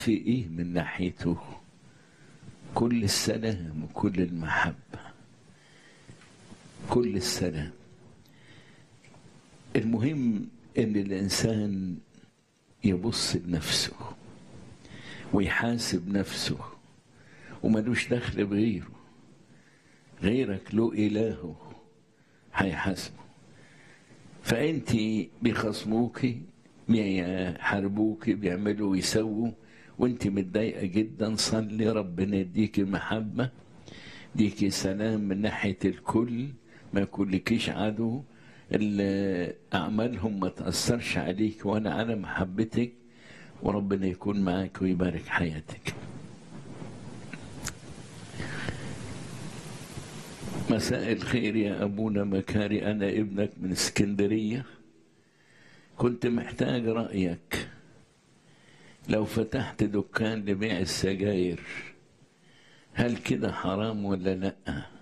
في ايه من ناحيته كل السلام وكل المحبة كل السلام المهم ان الانسان يبص لنفسه ويحاسب نفسه وملوش دخل بغيره غيرك له إلهه هيحاسبه فأنت بيخصموكي بيحاربوكي بيعملوا ويسووا وانت متضايقة جدا صلي ربنا يديكي محبة يديكي سلام من ناحية الكل ما يكونلكيش عدو اللي أعمالهم ما تأثرش عليك وأنا على محبتك وربنا يكون معاك ويبارك حياتك مساء الخير يا أبونا مكاري أنا ابنك من اسكندرية كنت محتاج رأيك لو فتحت دكان لبيع السجاير هل كده حرام ولا لأ